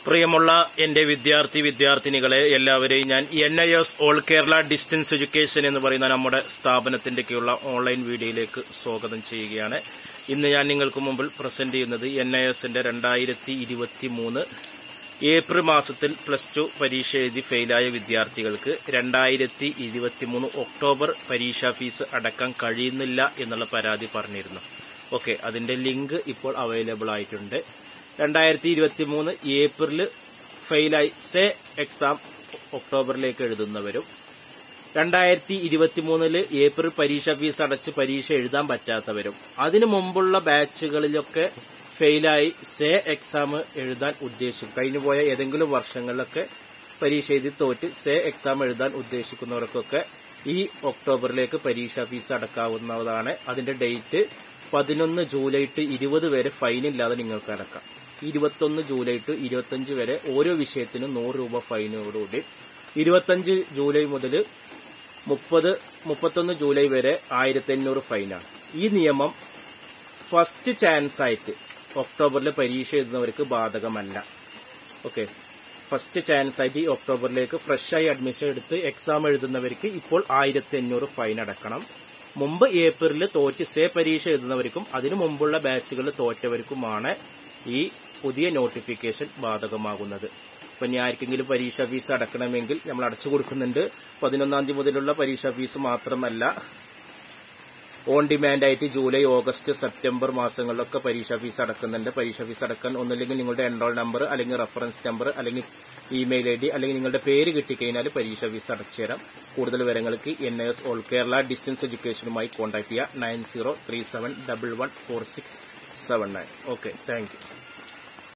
പ്രിയമുള്ള എന്റെ വിദ്യാർത്ഥി വിദ്യാർത്ഥിനികളെ എല്ലാവരെയും ഞാൻ N I S all Kerala distance education എന്ന് പറയുന്ന നമ്മുടെ സ്ഥാപനത്തിന്റെ കീഴിലുള്ള ഓൺലൈൻ വീഡിയോയിലേക്ക് സ്വാഗതം ചെയ്യുകയാണ് ഇന്ന് ഞാൻ നിങ്ങൾക്ക് മുമ്പിൽ പ്രസന്റ് ചെയ്യുന്നത് എൻ ഐ എസിന്റെ രണ്ടായിരത്തി ഇരുപത്തി മൂന്ന് ഏപ്രിൽ മാസത്തിൽ പ്ലസ് ടു പരീക്ഷ എഴുതി ഫെയിലായ വിദ്യാർത്ഥികൾക്ക് രണ്ടായിരത്തി ഇരുപത്തിമൂന്ന് ഒക്ടോബർ പരീക്ഷാ ഫീസ് അടക്കാൻ കഴിയുന്നില്ല എന്നുള്ള പരാതി പറഞ്ഞിരുന്നു ഓക്കെ അതിന്റെ ലിങ്ക് ഇപ്പോൾ അവൈലബിൾ ആയിട്ടുണ്ട് രണ്ടായിരത്തി ഇരുപത്തി മൂന്ന് ഏപ്രിൽ ഫെയിലായി സേ എക്സാം ഒക്ടോബറിലേക്ക് എഴുതുന്നവരും രണ്ടായിരത്തി ഇരുപത്തിമൂന്നില് ഏപ്രിൽ പരീക്ഷ ഫീസ് അടച്ച് പരീക്ഷ എഴുതാൻ പറ്റാത്തവരും അതിനു മുമ്പുള്ള ബാച്ചുകളിലൊക്കെ ഫെയിലായി സേ എക്സാം എഴുതാൻ ഉദ്ദേശിക്കും കഴിഞ്ഞുപോയ ഏതെങ്കിലും വർഷങ്ങളിലൊക്കെ പരീക്ഷ എഴുതി തോറ്റ് സേ എക്സാം എഴുതാൻ ഉദ്ദേശിക്കുന്നവർക്കൊക്കെ ഈ ഒക്ടോബറിലേക്ക് പരീക്ഷാ ഫീസ് അടക്കാവുന്നതാണ് അതിന്റെ ഡേറ്റ് പതിനൊന്ന് ജൂലൈ ടു ഇരുപത് വരെ ഫൈനില്ലാതെ നിങ്ങൾക്ക് അടക്കാം ഇരുപത്തൊന്ന് ജൂലൈ ടു ഇരുപത്തഞ്ച് വരെ ഓരോ വിഷയത്തിനും നൂറ് രൂപ ഫൈനോടുകൂടി ഇരുപത്തഞ്ച് ജൂലൈ മുതൽ മുപ്പത് മുപ്പത്തൊന്ന് ജൂലൈ വരെ ആയിരത്തി അഞ്ഞൂറ് ഫൈനാണ് ഈ നിയമം ഫസ്റ്റ് ചാൻസ് ആയിട്ട് ഒക്ടോബറിൽ പരീക്ഷ എഴുതുന്നവർക്ക് ബാധകമല്ല ഓക്കെ ഫസ്റ്റ് ചാൻസ് ആയിട്ട് ഈ ഒക്ടോബറിലേക്ക് ഫ്രഷായി അഡ്മിഷൻ എടുത്ത് എക്സാം എഴുതുന്നവർക്ക് ഇപ്പോൾ ആയിരത്തി അഞ്ഞൂറ് ഫൈൻ അടക്കണം മുമ്പ് ഏപ്രിലിൽ തോറ്റ് സേ പരീക്ഷ എഴുതുന്നവർക്കും അതിനു മുമ്പുള്ള ബാച്ചുകളിൽ തോറ്റവർക്കുമാണ് ഈ പുതിയ നോട്ടിഫിക്കേഷൻ ബാധകമാകുന്നത് ഇപ്പൊ ഇനി ആർക്കെങ്കിലും പരീക്ഷാ ഫീസ് അടക്കണമെങ്കിൽ നമ്മൾ അടച്ചു കൊടുക്കുന്നുണ്ട് പതിനൊന്നാം തീയതി മുതലുള്ള പരീക്ഷാ ഫീസ് മാത്രമല്ല ഓൺ ഡിമാൻഡ് ആയിട്ട് ജൂലൈ ഓഗസ്റ്റ് സെപ്റ്റംബർ മാസങ്ങളിലൊക്കെ പരീക്ഷാ ഫീസ് അടക്കുന്നുണ്ട് പരീക്ഷാ ഫീസ് അടക്കാൻ ഒന്നില്ലെങ്കിൽ നിങ്ങളുടെ എൻറോൾ നമ്പർ അല്ലെങ്കിൽ റെഫറൻസ് നമ്പർ അല്ലെങ്കിൽ ഇമെയിൽ ഐ ഡി അല്ലെങ്കിൽ നിങ്ങളുടെ പേര് കിട്ടിക്കഴിഞ്ഞാൽ പരീക്ഷാ ഫീസ് അടച്ചു തരാം കൂടുതൽ വിവരങ്ങൾക്ക് N S all Kerala distance എഡ്യൂക്കേഷനുമായി കോൺടാക്ട് ചെയ്യുക nine zero three seven double one four six seven nine okay thank U